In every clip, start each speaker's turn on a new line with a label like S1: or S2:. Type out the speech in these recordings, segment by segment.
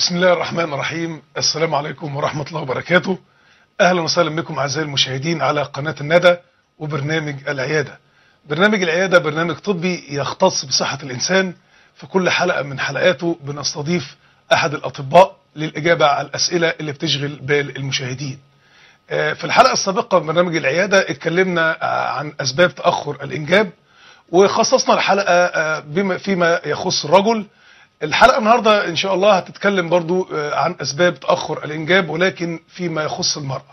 S1: بسم الله الرحمن الرحيم السلام عليكم ورحمة الله وبركاته أهلا وسهلا بكم أعزائي المشاهدين على قناة الندى وبرنامج العيادة برنامج العيادة برنامج طبي يختص بصحة الإنسان في كل حلقة من حلقاته بنستضيف أحد الأطباء للإجابة على الأسئلة اللي بتشغل بال المشاهدين آه، في الحلقة السابقة من برنامج العيادة اتكلمنا آه، عن أسباب تأخر الإنجاب وخصصنا الحلقة آه، بما فيما يخص الرجل الحلقة النهاردة إن شاء الله هتتكلم برضو آه، عن أسباب تأخر الإنجاب ولكن فيما يخص المرأة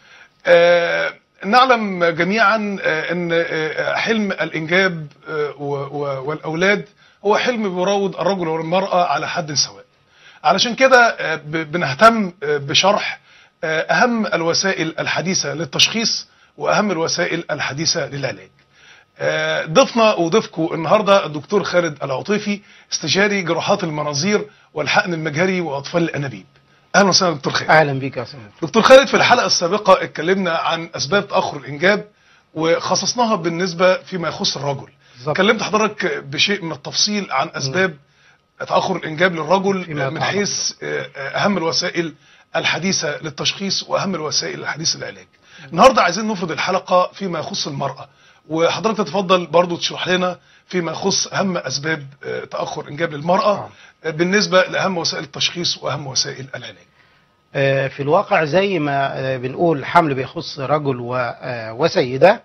S1: آه، نعلم جميعا آه، أن آه، حلم الإنجاب آه، و- و- والأولاد هو حلم بيراود الرجل والمرأة على حد سواء علشان كده آه، ب- بنهتم آه، بشرح آه، أهم الوسائل الحديثة للتشخيص وأهم الوسائل الحديثة للعلاج آه، ضيفنا وضيفكم النهارده الدكتور خالد العطيفي استشاري جراحات المناظير والحقن المجهري واطفال الانابيب اهلا وسهلا دكتور خالد
S2: اهلا بيك يا استاذ
S1: دكتور خالد في الحلقه السابقه اتكلمنا عن اسباب تاخر الانجاب وخصصناها بالنسبه فيما يخص الرجل
S2: بالظبط.
S1: كلمت حضرتك بشيء من التفصيل عن اسباب تاخر الانجاب للرجل
S2: فيما
S1: من
S2: يتعلق.
S1: حيث آه، آه، اهم الوسائل الحديثه للتشخيص واهم الوسائل الحديثه للعلاج النهارده عايزين نفرض الحلقه فيما يخص المراه وحضرتك تتفضل برضو تشرح لنا فيما يخص اهم اسباب آه، تاخر انجاب للمراه
S2: نعم.
S1: آه، بالنسبه لاهم وسائل التشخيص واهم وسائل العلاج
S2: آه، في الواقع زي ما آه، بنقول الحمل بيخص رجل و- آه، وسيدة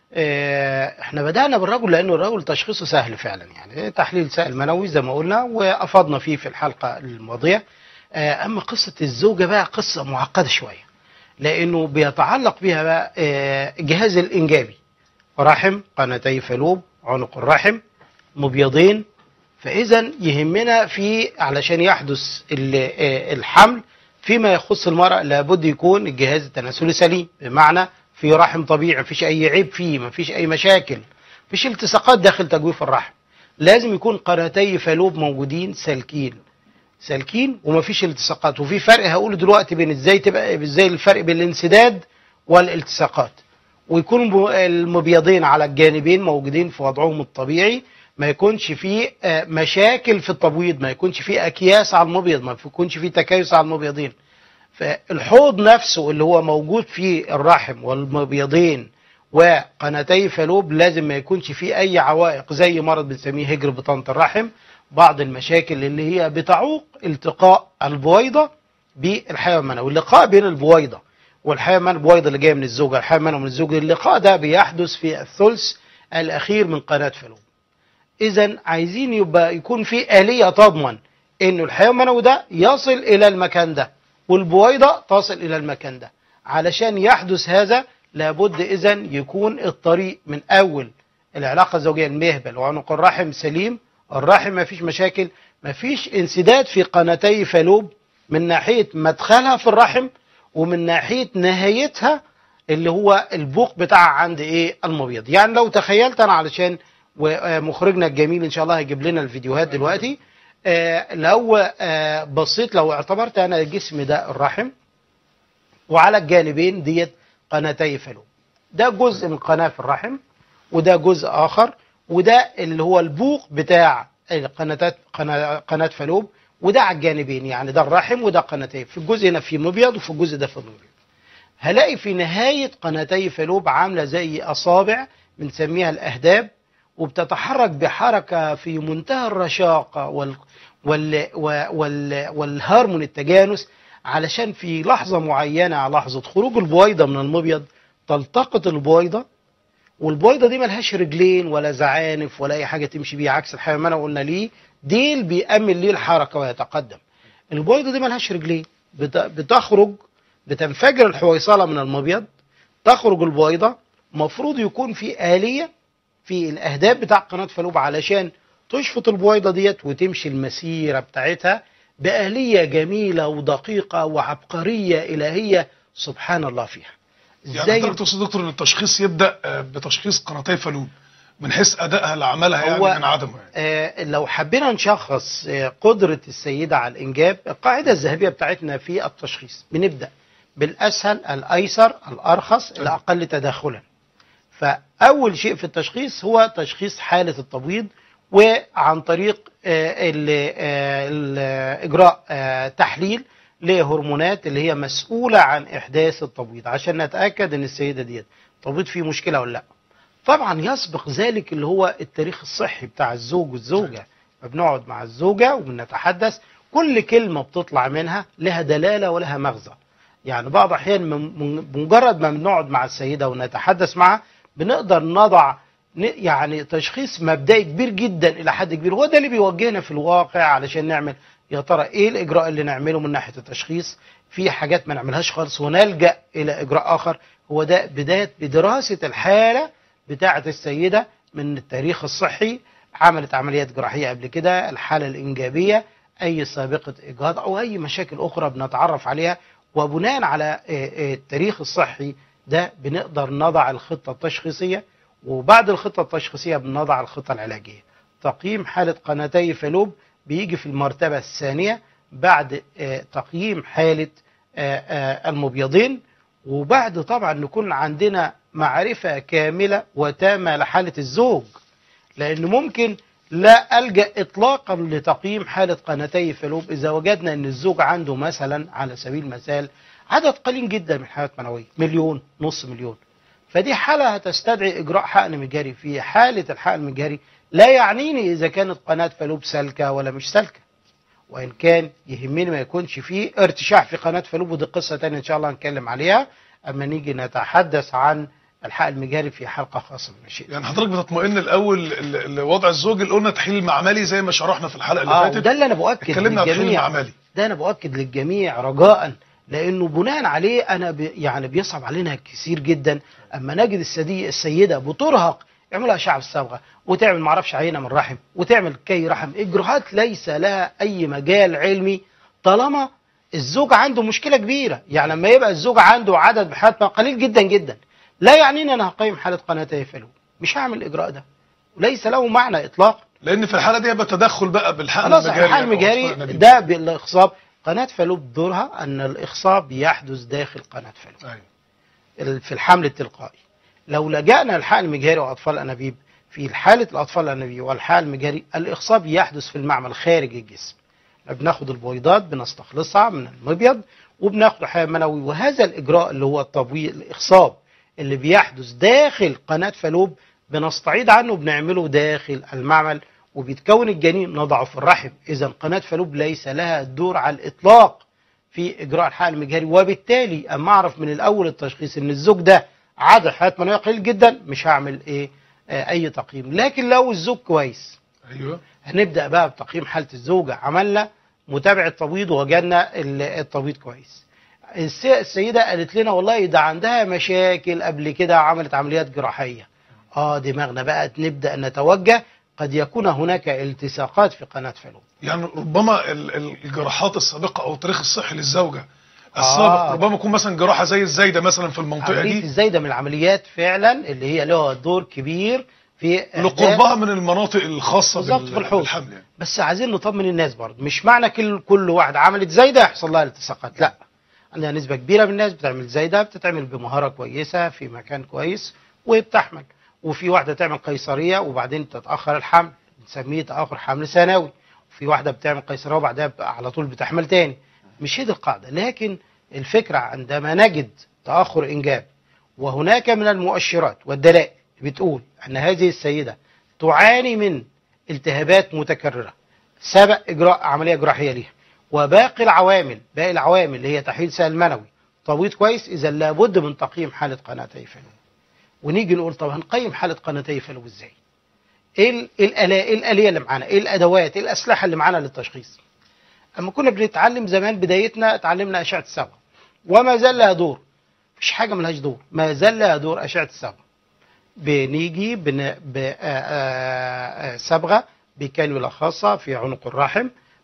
S2: آه، احنا بدأنا بالرجل لأنه الرجل تشخيصه سهل فعلا يعني تحليل سائل منوي زي ما قلنا وأفضنا فيه في الحلقة الماضية آه، أما قصة الزوجة بقى قصة معقدة شوية لأنه بيتعلق بها بقى آه، الجهاز الإنجابي رحم قناتي فالوب عنق الرحم مبيضين فاذا يهمنا في علشان يحدث ال- آه، الحمل فيما يخص المرأة لابد يكون الجهاز التناسلي سليم بمعنى في رحم طبيعي مفيش اي عيب فيه مفيش اي مشاكل مفيش التصاقات داخل تجويف الرحم لازم يكون قناتي فالوب موجودين سالكين سالكين ومفيش التصاقات وفي فرق هقوله دلوقتي بين ازاي تبقى ازاي الفرق بين الانسداد والالتصاقات ويكونوا المبيضين على الجانبين موجودين في وضعهم الطبيعي ما يكونش فيه آه، مشاكل في التبويض ما يكونش فيه اكياس على المبيض ما يكونش فيه تكيس على المبيضين فالحوض نفسه اللي هو موجود فيه الرحم والمبيضين وقناتي فالوب لازم ما يكونش فيه اي عوائق زي مرض بنسميه هجر بطانه الرحم بعض المشاكل اللي هي بتعوق التقاء البويضه بالحيوان المنوي اللقاء بين البويضه والحيوان المنوي البويضه اللي جايه من الزوجه الحيوان المنوي من الزوج اللقاء ده بيحدث في الثلث الاخير من قناه فالوب اذا عايزين يبقى يكون في آلية تضمن انه الحيوان المنوي ده يصل الى المكان ده والبويضة تصل الى المكان ده علشان يحدث هذا لابد اذا يكون الطريق من اول العلاقة الزوجية المهبل وعنق الرحم سليم الرحم ما فيش مشاكل ما فيش انسداد في قناتي فالوب من ناحية مدخلها في الرحم ومن ناحية نهايتها اللي هو البوق بتاعها عند ايه المبيض يعني لو تخيلت انا علشان ومخرجنا الجميل ان شاء الله هيجيب لنا الفيديوهات دلوقتي آه، لو آه، بصيت لو اعتبرت انا الجسم ده الرحم وعلى الجانبين ديت قناتي فالوب ده جزء من قناة في الرحم وده جزء اخر وده اللي هو البوق بتاع القناتات قناة قناة فالوب وده على الجانبين يعني ده الرحم وده قناتي في الجزء هنا في مبيض وفي الجزء ده في مبيض هلاقي في نهاية قناتي فالوب عاملة زي أصابع بنسميها الأهداب وبتتحرك بحركة في منتهى الرشاقة وال وال وال والهارمون التجانس علشان في لحظة معينة على لحظة خروج البويضة من المبيض تلتقط البويضة والبويضة دي ملهاش رجلين ولا زعانف ولا أي حاجة تمشي بيها عكس الحيوان ما أنا قلنا ليه ديل بيأمن ليه الحركة ويتقدم البويضة دي ملهاش رجلين بت- بتخرج بتنفجر الحويصلة من المبيض تخرج البويضة مفروض يكون في آلية في الأهداف بتاع قناة فالوب علشان تشفط البويضة ديت وتمشي المسيرة بتاعتها بآلية جميلة ودقيقة وعبقرية إلهية سبحان الله فيها
S1: يعني
S2: ازاي
S1: حضرتك تقصد دكتور ان التشخيص يبدا آه، بتشخيص قناتي فالوب من حيث ادائها لعملها يعني
S2: هو-
S1: من عدمه يعني.
S2: آه، لو حبينا نشخص آه، قدرة السيدة على الإنجاب القاعدة الذهبية بتاعتنا في التشخيص بنبدأ بالأسهل الأيسر الأرخص الأقل تداخلا فأول شيء في التشخيص هو تشخيص حالة التبويض وعن طريق آه، ال- آه، ال- اجراء آه، تحليل لهرمونات اللي هي مسؤوله عن احداث التبويض عشان نتاكد ان السيده ديت التبويض فيه مشكله ولا لا طبعا يسبق ذلك اللي هو التاريخ الصحي بتاع الزوج والزوجه فبنقعد مع الزوجه وبنتحدث كل كلمه بتطلع منها لها دلاله ولها مغزى يعني بعض الاحيان من- من- بمجرد ما بنقعد مع السيده ونتحدث معها بنقدر نضع ن- يعني تشخيص مبدئي كبير جدا الى حد كبير هو ده اللي بيوجهنا في الواقع علشان نعمل يا ترى ايه الاجراء اللي نعمله من ناحيه التشخيص في حاجات ما نعملهاش خالص ونلجا الى اجراء اخر هو ده بدايه بدراسه الحاله بتاعه السيده من التاريخ الصحي عملت عمليات جراحيه قبل كده الحاله الانجابيه اي سابقه اجهاض او اي مشاكل اخرى بنتعرف عليها وبناء على آه، آه، التاريخ الصحي ده بنقدر نضع الخطه التشخيصيه وبعد الخطه التشخيصيه بنضع الخطه العلاجيه تقييم حاله قناتي فالوب بيجي في المرتبه الثانيه بعد آه، تقييم حاله آه، آه، المبيضين وبعد طبعا نكون عندنا معرفه كامله وتامه لحاله الزوج لأن ممكن لا ألجأ إطلاقا لتقييم حالة قناتي فالوب إذا وجدنا أن الزوج عنده مثلا على سبيل المثال عدد قليل جدا من الحالات المنوية مليون نص مليون فدي حالة هتستدعي إجراء حقن مجاري في حالة الحقن المجاري لا يعنيني إذا كانت قناة فالوب سالكة ولا مش سالكة وإن كان يهمني ما يكونش فيه ارتشاح في قناة فالوب ودي قصة تانية إن شاء الله هنتكلم عليها أما نيجي نتحدث عن الحقن المجاري في حلقة خاصة من الشيء
S1: يعني حضرتك بتطمئن الاول ل- لوضع الزوج اللي قلنا تحليل معملي زي ما شرحنا في الحلقه اللي
S2: اه
S1: فاتت
S2: وده اللي انا باكد
S1: اتكلمنا عن التحليل
S2: للجميع
S1: المعملي
S2: ده انا باكد للجميع رجاء لانه بناء عليه انا ب... يعني بيصعب علينا كثير جدا اما نجد السدي السيده بترهق يعملها اشعه بالصبغه وتعمل معرفش عينه من رحم وتعمل كي رحم اجراءات ليس لها اي مجال علمي طالما الزوج عنده مشكله كبيره يعني لما يبقى الزوج عنده عدد بحالات قليل جدا جدا لا يعنيني انا هقيم حاله قناتي فالوب مش هعمل الاجراء ده وليس له معنى اطلاقا
S1: لان في الحاله دي هيبقى تدخل بقى بالحقن
S2: خلاص
S1: المجاري
S2: الحقن
S1: يعني أو
S2: المجاري
S1: أخطاء النبي.
S2: ده بالاخصاب قناه فالوب دورها ان الاخصاب يحدث داخل قناه فالوب
S1: أيوة.
S2: ال- في الحمل التلقائي لو لجأنا للحقن المجاري واطفال الانابيب في حاله الاطفال الانابيب والحقن المجاري الاخصاب يحدث في المعمل خارج الجسم بناخد البويضات بنستخلصها من المبيض وبناخد حيوان منوي وهذا الاجراء اللي هو التبويض الاخصاب اللي بيحدث داخل قناه فالوب بنستعيد عنه بنعمله داخل المعمل وبيتكون الجنين نضعه في الرحم اذا قناه فالوب ليس لها دور على الاطلاق في اجراء الحقن المجهري وبالتالي اما اعرف من الاول التشخيص ان الزوج ده عدد حالات منويه قليل جدا مش هعمل ايه آه اي تقييم لكن لو الزوج كويس
S1: ايوه
S2: هنبدا بقى بتقييم حاله الزوجه عملنا متابعه تبويض ووجدنا ال- التبويض كويس الس- السيده قالت لنا والله ده عندها مشاكل قبل كده عملت عمليات جراحيه اه دماغنا بقى نبدا نتوجه قد يكون هناك التصاقات في قناه فالوب
S1: يعني ربما ال- ال- الجراحات السابقه او التاريخ الصحي للزوجه السابق
S2: آه.
S1: ربما يكون مثلا جراحه زي الزايده مثلا في المنطقه
S2: عمليه
S1: دي
S2: الزايده من العمليات فعلا اللي هي لها دور كبير في إحداث-
S1: لقربها من المناطق الخاصه
S2: بالظبط
S1: بال-
S2: في الحوض.
S1: بالحمل يعني.
S2: بس عايزين نطمن الناس برضه مش معنى كل كل واحد عملت زايده يحصل لها التصاقات لا عندنا نسبه كبيره من الناس بتعمل زايده بتتعمل بمهاره كويسه في مكان كويس وبتحمل وفي واحده تعمل قيصريه وبعدين تتاخر الحمل بنسميه تاخر حمل ثانوي وفي واحده بتعمل قيصريه وبعدها ب- على طول بتحمل تاني مش هي دي القاعده لكن الفكره عندما نجد تاخر انجاب وهناك من المؤشرات والدلائل بتقول ان هذه السيده تعاني من التهابات متكرره سبق اجراء عمليه جراحيه ليها وباقي العوامل باقي العوامل اللي هي تحويل سائل منوي تبويض كويس اذا لابد من تقييم حاله قناتي فالوب ونيجي نقول طب هنقيم حاله قناتي فالوب ازاي ايه ال- إيه الآلية إيه الآلية اللي معانا ايه الادوات ايه الاسلحه اللي معانا للتشخيص اما كنا بنتعلم زمان بدايتنا اتعلمنا اشعه الصبغه وما زال لها دور مفيش حاجه ملهاش دور ما زال لها دور اشعه الصبغه بنيجي بن... ب... آه، آه، آه، صبغه بكانولا خاصه في عنق الرحم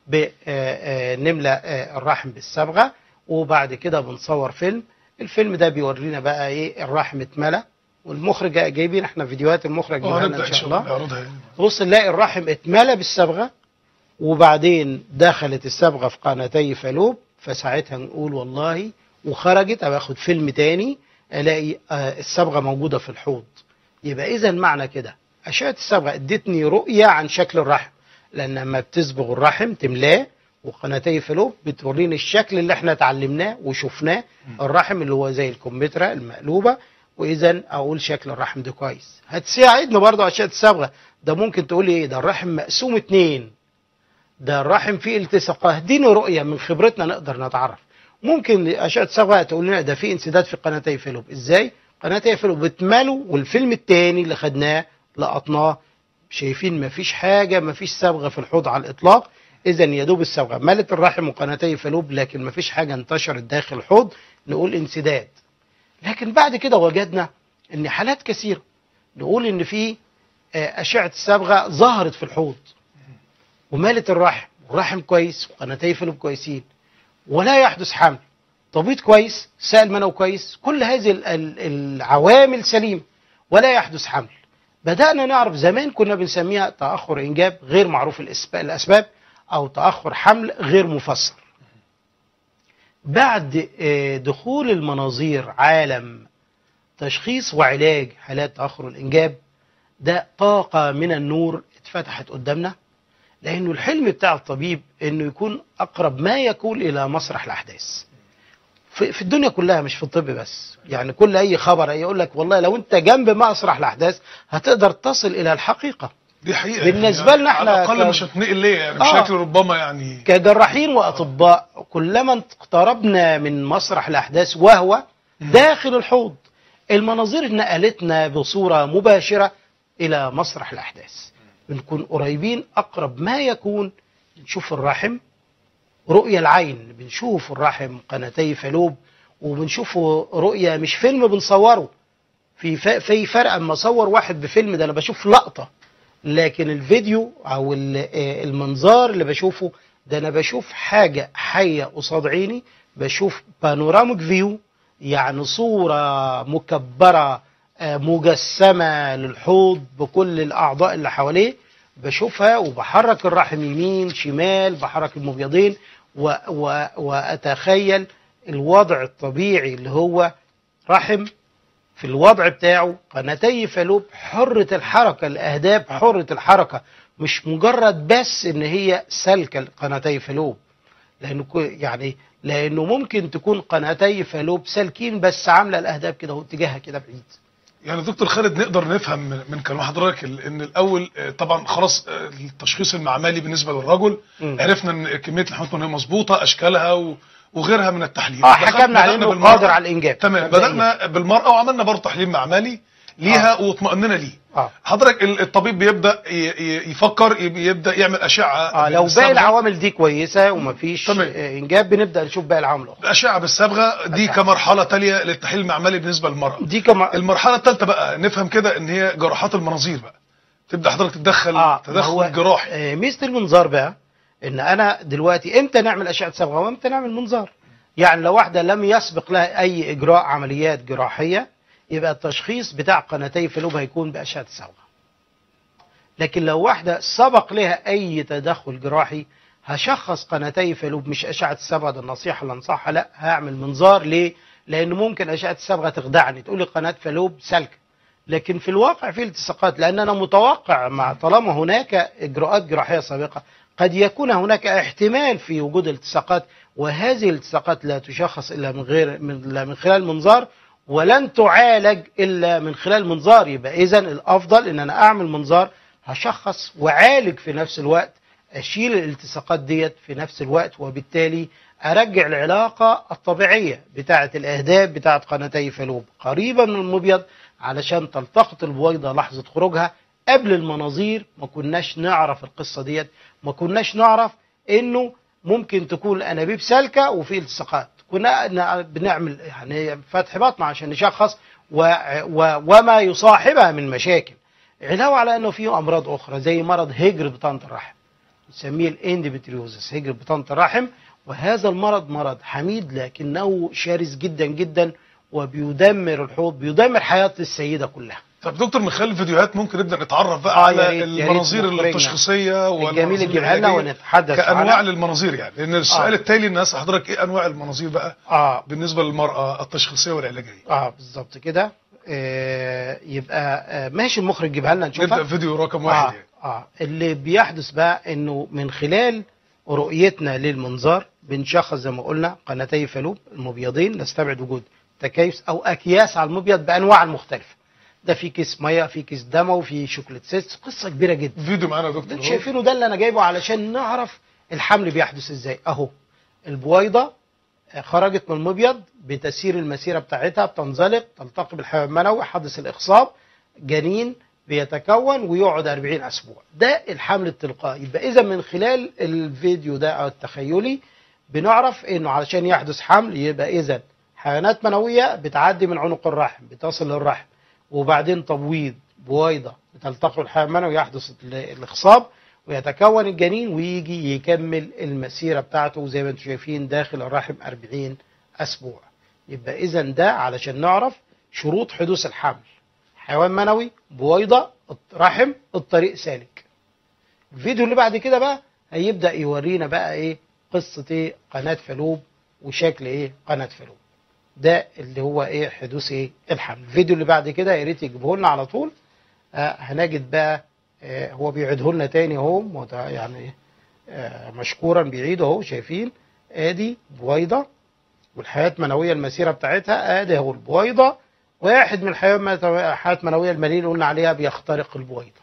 S2: بنملى الرحم بالصبغه وبعد كده بنصور فيلم الفيلم ده بيورينا بقى ايه الرحم اتملى والمخرج جايبين احنا فيديوهات المخرج
S1: اه
S2: معانا
S1: نبدا
S2: ان شاء الله
S1: نعرضها يعني.
S2: بص نلاقي الرحم اتملى بالصبغه وبعدين دخلت الصبغه في قناتي فالوب فساعتها نقول والله وخرجت ابقى اخد فيلم تاني الاقي آه، الصبغه موجوده في الحوض يبقى اذا معنى كده اشعه الصبغه ادتني رؤيه عن شكل الرحم لان لما بتصبغ الرحم تملاه وقناتي فلوب بتوريني الشكل اللي احنا اتعلمناه وشفناه الرحم اللي هو زي الكمبيوتر المقلوبه واذا اقول شكل الرحم ده كويس هتساعدنا برضه اشعه الصبغه ده ممكن تقول ايه ده الرحم مقسوم اتنين ده الرحم فيه التصاقات دي رؤيه من خبرتنا نقدر نتعرف ممكن اشعه الصبغه تقول لنا ده في انسداد في قناتي فلوب ازاي قناتي فلوب بتملوا والفيلم التاني اللي خدناه لقطناه شايفين مفيش حاجه مفيش صبغه في الحوض على الاطلاق اذا يا دوب الصبغه ملت الرحم وقناتي فلوب لكن مفيش حاجه انتشرت داخل الحوض نقول انسداد لكن بعد كده وجدنا ان حالات كثيره نقول ان في آه، اشعه الصبغه ظهرت في الحوض ومالت الرحم والرحم كويس وقناتي فلوب كويسين ولا يحدث حمل تبيض كويس سائل منوي كويس كل هذه ال- ال- العوامل سليمه ولا يحدث حمل بدأنا نعرف زمان كنا بنسميها تأخر إنجاب غير معروف الأسب- الأسباب أو تأخر حمل غير مفسر بعد آه، دخول المناظير عالم تشخيص وعلاج حالات تأخر الإنجاب ده طاقة من النور اتفتحت قدامنا لأنه الحلم بتاع الطبيب إنه يكون أقرب ما يكون إلى مسرح الأحداث في, في الدنيا كلها مش في الطب بس يعني كل أي خبر يقول لك والله لو أنت جنب مسرح الأحداث هتقدر تصل إلى الحقيقة
S1: دي حقيقه
S2: بالنسبة
S1: يعني
S2: لنا إحنا
S1: على الاقل
S2: ك-
S1: مش هتنقل ليه يعني
S2: آه.
S1: بشكل ربما يعني
S2: كجراحين واطباء كلما اقتربنا من مسرح الاحداث وهو داخل الحوض المناظير نقلتنا بصوره مباشره الى مسرح الاحداث بنكون قريبين اقرب ما يكون نشوف الرحم رؤية العين بنشوف الرحم قناتي فلوب وبنشوف رؤية مش فيلم بنصوره في ف- في فرق اما اصور واحد بفيلم ده انا بشوف لقطة لكن الفيديو او ال- آه، المنظار اللي بشوفه ده انا بشوف حاجة حية قصاد عيني بشوف بانوراميك فيو يعني صورة مكبرة آه، مجسمة للحوض بكل الأعضاء اللي حواليه بشوفها وبحرك الرحم يمين شمال بحرك المبيضين و و وأتخيل الوضع الطبيعي اللي هو رحم في الوضع بتاعه قناتي فالوب حرة الحركة الأهداب حرة الحركة مش مجرد بس إن هي سلكة قناتي فالوب لأنه كو- يعني لأنه ممكن تكون قناتي فالوب سالكين بس عاملة الأهداب كده اهو اتجاهها كده بعيد
S1: يعني دكتور خالد نقدر نفهم من من كلام حضرتك ال- ان الاول آه، طبعا خلاص آه، التشخيص المعملي بالنسبه للرجل
S2: مم.
S1: عرفنا ان كميه اللحوم هي مظبوطه اشكالها و- وغيرها من التحليل
S2: اه
S1: دخلنا-
S2: حكمنا على
S1: بدأنا
S2: انه
S1: بالمرأة.
S2: قادر على الانجاب
S1: تمام
S2: مبدئياً.
S1: بدانا بالمراه وعملنا برضه تحليل معملي ليها واطمأننا ليه
S2: اه
S1: حضرتك ال- الطبيب بيبدا ي- ي- يفكر يب- يبدا يعمل اشعه
S2: اه لو باقي
S1: بالصبغة.
S2: العوامل دي كويسه ومفيش
S1: تمام.
S2: آه، انجاب بنبدا نشوف باقي العوامل الاخرى
S1: الاشعه بالصبغه دي
S2: أشعة.
S1: كمرحله تاليه للتحليل المعملي بالنسبه للمراه
S2: دي كما
S1: المرحله الثالثه بقى نفهم كده ان هي جراحات المناظير بقى تبدا حضرتك تتدخل
S2: اه ما
S1: تدخل
S2: هو
S1: جراحي
S2: آه، ميزه المنظار بقى ان انا دلوقتي امتى نعمل اشعه صبغه وامتى نعمل منظار يعني لو واحده لم يسبق لها اي اجراء عمليات جراحيه يبقى التشخيص بتاع قناتي فلوب هيكون باشعه الصبغه لكن لو واحده سبق لها اي تدخل جراحي هشخص قناتي فلوب مش اشعه الصبغه ده النصيحه اللي انصحها لا هعمل منظار ليه لان ممكن اشعه الصبغه تخدعني تقول لي قناه فلوب سالكه لكن في الواقع في التصاقات لان انا متوقع مع طالما هناك اجراءات جراحيه سابقه قد يكون هناك احتمال في وجود التصاقات وهذه الالتصاقات لا تشخص الا من غير من, لا من خلال منظار ولن تعالج الا من خلال منظار يبقى اذا الافضل ان انا اعمل منظار هشخص وعالج في نفس الوقت اشيل الالتصاقات ديت في نفس الوقت وبالتالي ارجع العلاقه الطبيعيه بتاعه الاهداب بتاعه قناتي فالوب قريبه من المبيض علشان تلتقط البويضه لحظه خروجها قبل المناظير ما كناش نعرف القصه ديت ما كناش نعرف انه ممكن تكون الانابيب سالكه وفي التصاقات كنا ن- بنعمل يعني فتح بطن عشان نشخص و و وما يصاحبها من مشاكل علاوه على انه في امراض اخرى زي مرض هجر بطانه الرحم نسميه الاندوميتريوزس هجر بطانه الرحم وهذا المرض مرض حميد لكنه شرس جدا جدا وبيدمر الحوض بيدمر حياه السيده كلها
S1: طب دكتور من خلال الفيديوهات ممكن نبدا نتعرف بقى
S2: آه، يا
S1: على
S2: ريت- يا ريت
S1: المناظير
S2: نخرجنا.
S1: التشخيصيه
S2: الجميل
S1: والمناظير
S2: تجيبها لنا
S1: العلاجية
S2: ونتحدث
S1: كانواع
S2: عنها.
S1: للمناظير يعني لان السؤال
S2: آه.
S1: التالي الناس حضرتك ايه انواع المناظير بقى
S2: اه
S1: بالنسبه للمراه التشخيصيه والعلاجيه
S2: اه بالظبط كده آه يبقى آه ماشي المخرج جيبها لنا نشوفها
S1: نبدا فيديو رقم واحد
S2: آه
S1: يعني
S2: اه اللي بيحدث بقى انه من خلال رؤيتنا للمنظار بنشخص زي ما قلنا قناتي فالوب المبيضين نستبعد وجود تكيس او اكياس على المبيض بانواع المختلفه ده في كيس ميه في كيس دموي في شوكولاته سيست قصه كبيره جدا
S1: فيديو معانا يا
S2: ده
S1: دكتور
S2: اللي
S1: أهو.
S2: شايفينه ده اللي انا جايبه علشان نعرف الحمل بيحدث ازاي اهو البويضه آه، خرجت من المبيض بتسير المسيره بتاعتها بتنزلق تلتقي بالحيوان المنوي حدث الاخصاب جنين بيتكون ويقعد 40 اسبوع ده الحمل التلقائي يبقى اذا من خلال الفيديو ده او التخيلي بنعرف انه علشان يحدث حمل يبقى اذا حيوانات منويه بتعدي من عنق الرحم بتصل للرحم وبعدين تبويض بويضه بتلتقي بالحيوان المنوي يحدث ال- الاخصاب ويتكون الجنين ويجي يكمل المسيره بتاعته زي ما انتم شايفين داخل الرحم 40 اسبوع يبقى اذا ده علشان نعرف شروط حدوث الحمل حيوان منوي بويضه رحم الطريق سالك الفيديو اللي بعد كده بقى هيبدا يورينا بقى ايه قصه ايه قناه فالوب وشكل ايه قناه فالوب ده اللي هو ايه حدوث ايه الحمل الفيديو اللي بعد كده يا ريت يجيبه لنا على طول آه هنجد بقى آه هو بيعيده لنا تاني اهو مت- يعني آه مشكورا بيعيده اهو شايفين ادي بويضه والحياه المنويه المسيره بتاعتها ادي اهو البويضه واحد من الحيوانات الحيوانات المنويه الماليه اللي قلنا عليها بيخترق البويضه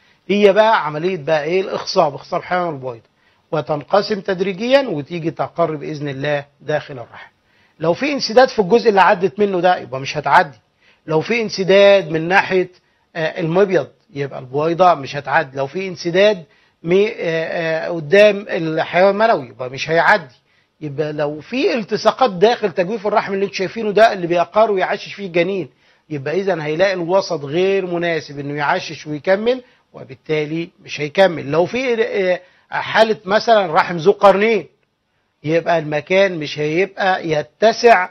S2: هي بقى عمليه بقى ايه الاخصاب اخصاب حيوان البويضه وتنقسم تدريجيا وتيجي تقر باذن الله داخل الرحم لو في انسداد في الجزء اللي عدت منه ده يبقى مش هتعدي لو في انسداد من ناحيه آه، المبيض يبقى البويضه مش هتعدي لو في انسداد م- آه، آه، قدام الحيوان المنوي يبقى مش هيعدي يبقى لو في التصاقات داخل تجويف الرحم اللي انتم شايفينه ده اللي بيقر ويعشش فيه الجنين يبقى اذا هيلاقي الوسط غير مناسب انه يعشش ويكمل وبالتالي مش هيكمل لو في آه، حاله مثلا رحم ذو قرنين يبقى المكان مش هيبقى يتسع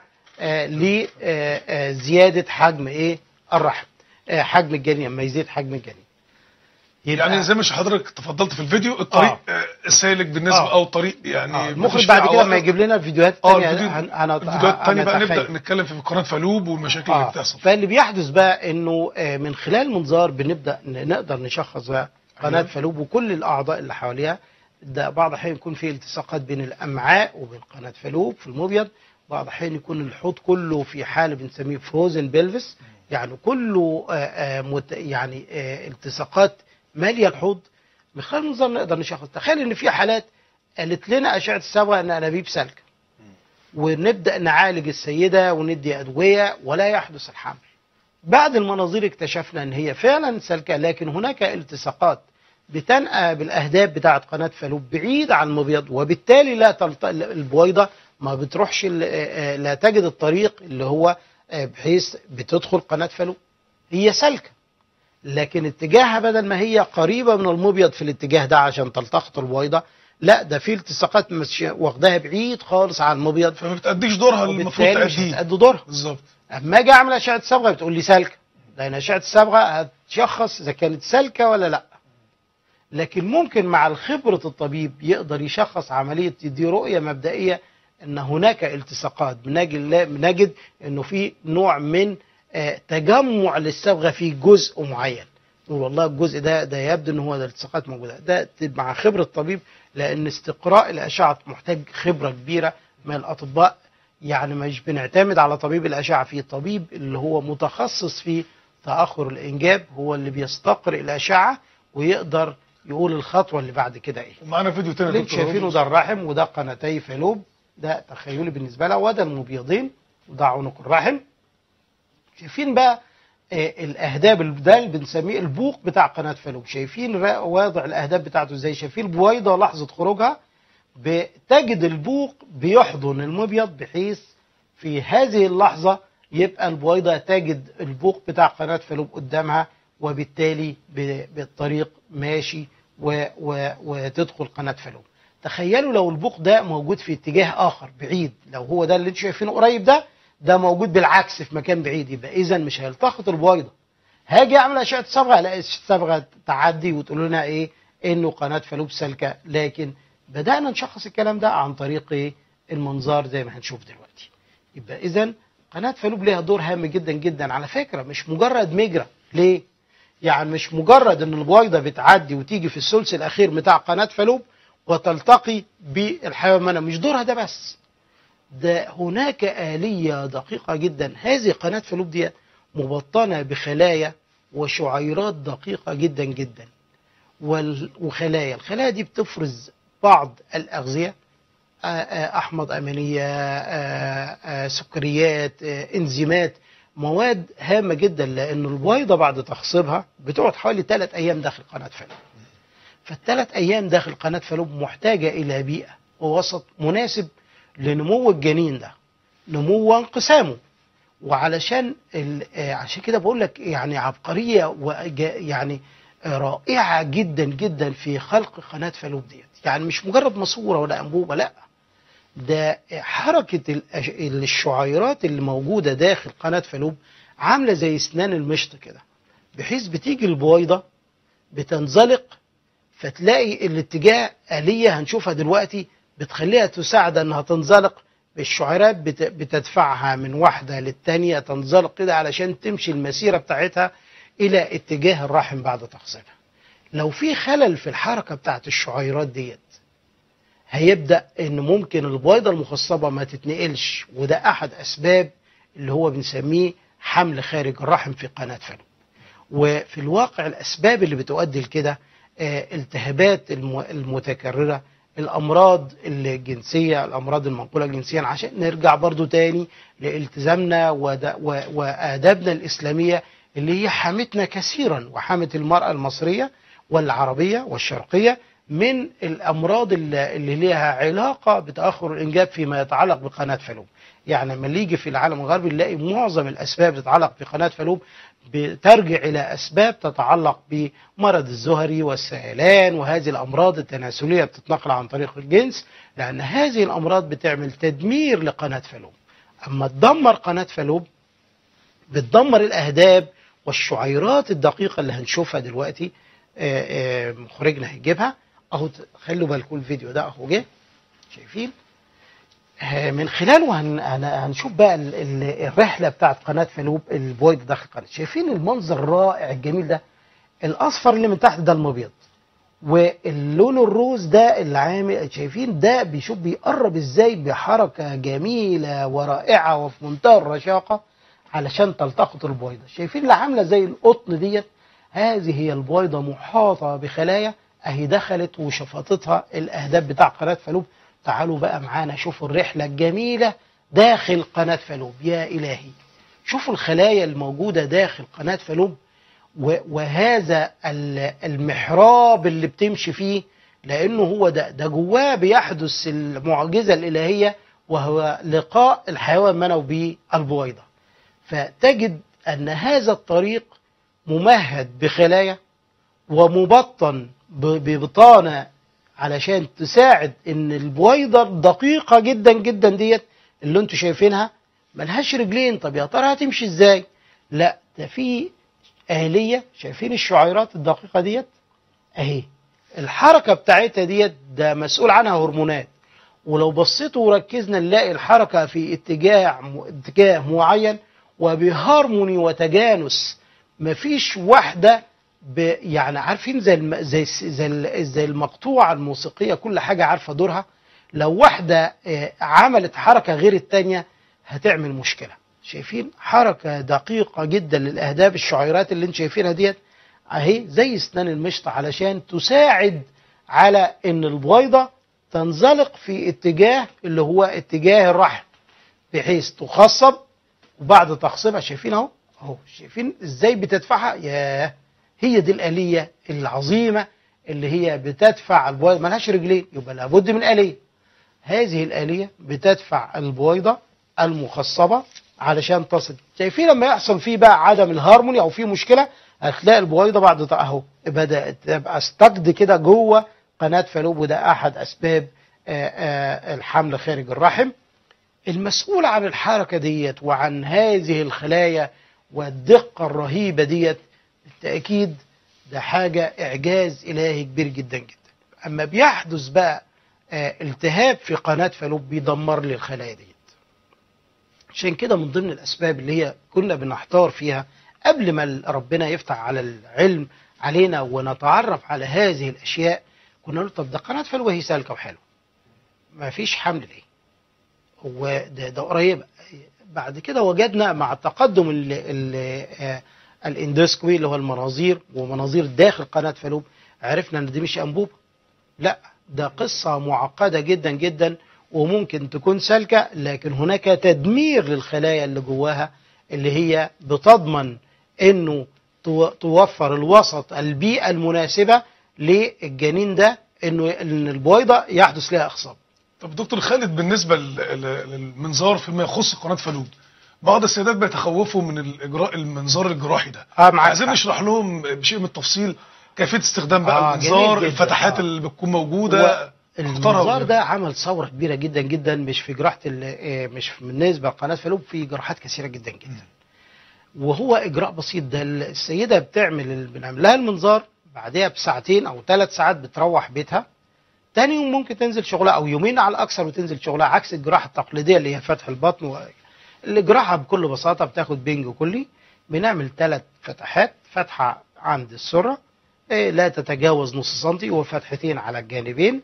S2: لزياده حجم ايه الرحم آه، حجم الجنين لما يزيد حجم الجنين
S1: يعني زي ما حضرتك تفضلت في الفيديو الطريق
S2: آه.
S1: آه. سالك بالنسبه
S2: آه.
S1: او الطريق يعني
S2: آه،
S1: مفيش
S2: المخرج
S1: فيه
S2: بعد كده
S1: عوائق.
S2: لما يجيب لنا الفيديوهات
S1: اه
S2: التانية
S1: الفيديو
S2: هن- هن-
S1: الفيديوهات الثانيه بقى
S2: هنتخيل.
S1: نبدا نتكلم في قناه فالوب والمشاكل اللي
S2: آه.
S1: بتحصل
S2: فاللي بيحدث بقى انه آه، من خلال منظار بنبدا ن- نقدر نشخص بقى قناه
S1: أيوة.
S2: فالوب وكل الاعضاء اللي حواليها ده بعض الاحيان يكون في التصاقات بين الامعاء وبين قناه فالوب في المبيض بعض الاحيان يكون الحوض كله في حاله بنسميه فروزن بيلفس يعني كله آه، آه، مت- يعني آه، التصاقات ماليه الحوض من خلال المنظار نقدر نشخص تخيل ان في حالات قالت لنا اشعه الصبغه ان انابيب سالكه ونبدا نعالج السيده وندي ادويه ولا يحدث الحمل بعد المناظير اكتشفنا ان هي فعلا سالكه لكن هناك التصاقات بتنقى بالاهداب بتاعه قناه فالوب بعيد عن المبيض وبالتالي لا تلت... البويضه ما بتروحش ال- آه، آه، لا تجد الطريق اللي هو آه، بحيث بتدخل قناه فالوب هي سالكه لكن اتجاهها بدل ما هي قريبه من المبيض في الاتجاه ده عشان تلتقط البويضه لا ده في التصاقات مش واخداها بعيد خالص عن المبيض
S1: فما بتأديش دورها اللي المفروض
S2: وبالتالي مش
S1: تأديه
S2: هتأدي دورها
S1: بالظبط
S2: اما اجي اعمل اشعه صبغه بتقول لي سالكه لان اشعه الصبغه هتشخص اذا كانت سالكه ولا لا لكن ممكن مع الخبره الطبيب يقدر يشخص عمليه دي رؤيه مبدئيه ان هناك التصاقات بنجد بنجد انه في نوع من آه، تجمع للصبغه في جزء معين نقول والله الجزء ده ده يبدو ان هو ده التصاقات موجوده ده مع خبره الطبيب لان استقراء الاشعه محتاج خبره كبيره من الاطباء يعني مش بنعتمد على طبيب الاشعه في طبيب اللي هو متخصص في تاخر الانجاب هو اللي بيستقرئ الاشعه ويقدر يقول الخطوه اللي بعد كده ايه
S1: ومعانا فيديو تاني
S2: اللي
S1: يا
S2: انتم
S1: دكتور
S2: شايفينه
S1: رامز.
S2: ده الرحم وده قناتي فالوب ده تخيلي بالنسبه لها وده المبيضين وده عنق الرحم شايفين بقى آه، الاهداب ال- ده اللي بنسميه البوق بتاع قناه فالوب شايفين را- واضع الاهداب بتاعته ازاي شايفين البويضه لحظه خروجها بتجد البوق بيحضن المبيض بحيث في هذه اللحظه يبقى البويضه تجد البوق بتاع قناه فالوب قدامها وبالتالي ب- بالطريق ماشي و و وتدخل قناه فالوب تخيلوا لو البوق ده موجود في اتجاه اخر بعيد لو هو ده اللي انتم شايفينه قريب ده ده موجود بالعكس في مكان بعيد يبقى اذا مش هيلتقط البويضه هاجي اعمل اشعه صبغه الاقي الصبغه تعدي وتقول لنا ايه انه قناه فالوب سالكه لكن بدانا نشخص الكلام ده عن طريق ايه المنظار زي ما هنشوف دلوقتي يبقى اذا قناه فالوب ليها دور هام جدا جدا على فكره مش مجرد مجرى ليه يعني مش مجرد ان البويضه بتعدي وتيجي في الثلث الاخير بتاع قناه فالوب وتلتقي بالحيوان المنوي مش دورها ده بس ده هناك آلية دقيقة جدا هذه قناة فالوب دي مبطنة بخلايا وشعيرات دقيقة جدا جدا وال- وخلايا الخلايا دي بتفرز بعض الأغذية آه، آه، أحماض أمينية آه، آه، سكريات آه، إنزيمات مواد هامة جدا لأن البويضة بعد تخصيبها بتقعد حوالي ثلاث أيام داخل قناة فالوب فالثلاث أيام داخل قناة فالوب محتاجة إلى بيئة ووسط مناسب لنمو الجنين ده نمو وانقسامه وعلشان ال- آه، عشان كده بقول لك يعني عبقريه وجا- يعني آه، رائعه جدا جدا في خلق قناه فالوب ديت يعني مش مجرد ماسوره ولا انبوبه لا ده حركه الأش- الشعيرات اللي موجوده داخل قناه فالوب عامله زي اسنان المشط كده بحيث بتيجي البويضه بتنزلق فتلاقي الاتجاه آلية هنشوفها دلوقتي بتخليها تساعد انها تنزلق الشعيرات بت- بتدفعها من واحدة للتانية تنزلق كده علشان تمشي المسيرة بتاعتها إلى اتجاه الرحم بعد تخصيبها لو في خلل في الحركة بتاعت الشعيرات ديت هيبدأ ان ممكن البويضة المخصبة ما تتنقلش وده احد اسباب اللي هو بنسميه حمل خارج الرحم في قناة فالوب وفي الواقع الاسباب اللي بتؤدي لكده آه، التهابات الم- المتكرره الامراض الجنسيه الامراض المنقوله جنسيا عشان نرجع برضو تاني لالتزامنا ود- و- وادابنا الاسلاميه اللي هي حمتنا كثيرا وحمت المراه المصريه والعربيه والشرقيه من الامراض اللي اللي ليها علاقه بتاخر الانجاب فيما يتعلق بقناه فالوب يعني لما يجي في العالم الغربي نلاقي معظم الاسباب تتعلق بقناه فالوب بترجع الى اسباب تتعلق بمرض الزهري والسيلان وهذه الامراض التناسليه بتتنقل عن طريق الجنس لان هذه الامراض بتعمل تدمير لقناه فالوب اما تدمر قناه فالوب بتدمر الاهداب والشعيرات الدقيقه اللي هنشوفها دلوقتي آه، آه، مخرجنا هيجيبها اهو ت- خلوا بالكم الفيديو ده اهو جه شايفين آه، من خلاله هن... هن- هنشوف بقى ال... ال... الرحله بتاعت قناه فالوب البويض داخل القناه شايفين المنظر الرائع الجميل ده الاصفر اللي من تحت ده المبيض واللون الروز ده اللي عامل شايفين ده بيشوف بيقرب ازاي بحركه جميله ورائعه وفي منتهى الرشاقه علشان تلتقط البويضه شايفين اللي عامله زي القطن ديت هذه هي البويضه محاطه بخلايا اهي دخلت وشفطتها الاهداف بتاع قناه فالوب تعالوا بقى معانا شوفوا الرحله الجميله داخل قناه فالوب يا الهي شوفوا الخلايا الموجوده داخل قناه فالوب و- وهذا ال- المحراب اللي بتمشي فيه لانه هو ده ده جواه بيحدث المعجزه الالهيه وهو لقاء الحيوان المنوي بالبويضه فتجد ان هذا الطريق ممهد بخلايا ومبطن ب- ببطانه علشان تساعد ان البويضه الدقيقه جدا جدا ديت اللي انتوا شايفينها ملهاش رجلين طب يا ترى هتمشي ازاي؟ لا ده في آلية شايفين الشعيرات الدقيقة ديت اهي الحركة بتاعتها ديت ده مسؤول عنها هرمونات ولو بصيتوا وركزنا نلاقي الحركة في اتجاه اتجاه معين وبهارموني وتجانس مفيش واحدة ب يعني عارفين زي الم... زي الس- زي ال- زي المقطوعة الموسيقية كل حاجة عارفة دورها لو واحدة آه، عملت حركة غير التانية هتعمل مشكلة شايفين حركة دقيقة جدا للأهداف الشعيرات اللي انت شايفينها ديت اهي زي اسنان المشط علشان تساعد على ان البويضة تنزلق في اتجاه اللي هو اتجاه الرحم بحيث تخصب وبعد تخصيبها شايفين اهو اهو شايفين ازاي بتدفعها ياه هي دي الآلية العظيمة اللي هي بتدفع البويضة ملهاش رجلين يبقى لابد من آلية هذه الآلية بتدفع البويضة المخصبة علشان تصل شايفين لما يحصل فيه بقى عدم الهارموني او فيه مشكلة هتلاقي البويضة بعد ط- اهو بدأت تبقى استقد كده جوه قناة فالوب وده احد اسباب آه، آه، الحمل خارج الرحم المسؤول عن الحركة ديت وعن هذه الخلايا والدقة الرهيبة ديت بالتأكيد ده حاجة إعجاز إلهي كبير جدا جدا أما بيحدث بقى آه، التهاب في قناة فالوب بيدمر لي الخلايا ديت عشان كده من ضمن الأسباب اللي هي كنا بنحتار فيها قبل ما ال- ربنا يفتح على العلم علينا ونتعرف على هذه الاشياء كنا نقول طب ده قناه فلوى هي سالكه وحلوه ما فيش حمل ليه هو ده, ده قريب بعد كده وجدنا مع التقدم ال ال آه، الاندوسكوبي اللي هو المناظير ومناظير داخل قناه فالوب عرفنا ان دي مش انبوبه لا ده قصه معقده جدا جدا وممكن تكون سالكه لكن هناك تدمير للخلايا اللي جواها اللي هي بتضمن انه تو- توفر الوسط البيئه المناسبه للجنين ده انه ان البويضه يحدث لها اخصاب
S1: طب دكتور خالد بالنسبه لل- لل- للمنظار فيما يخص قناه فالوب بعض السيدات بيتخوفوا من الاجراء المنظار الجراحي ده
S2: اه معاك
S1: عايزين
S2: حق.
S1: نشرح لهم بشيء من التفصيل كيفيه استخدام بقى
S2: آه،
S1: المنظار
S2: جميل جداً.
S1: الفتحات
S2: آه.
S1: اللي بتكون موجوده اختارها
S2: المنظار
S1: ولا-
S2: ده عمل ثوره كبيره جدا جدا مش في جراحه ال- آه، مش بالنسبه لقناه فالوب في جراحات كثيره جدا جدا وهو اجراء بسيط ده السيده بتعمل ال- بنعمل لها المنظار بعدها بساعتين او ثلاث ساعات بتروح بيتها تاني يوم ممكن تنزل شغلها او يومين على الاكثر وتنزل شغلها عكس الجراحه التقليديه اللي هي فتح البطن و... الجراحه بكل بساطه بتاخد بنج كلي بنعمل ثلاث فتحات فتحه عند السره إيه، لا تتجاوز نص سنتي وفتحتين على الجانبين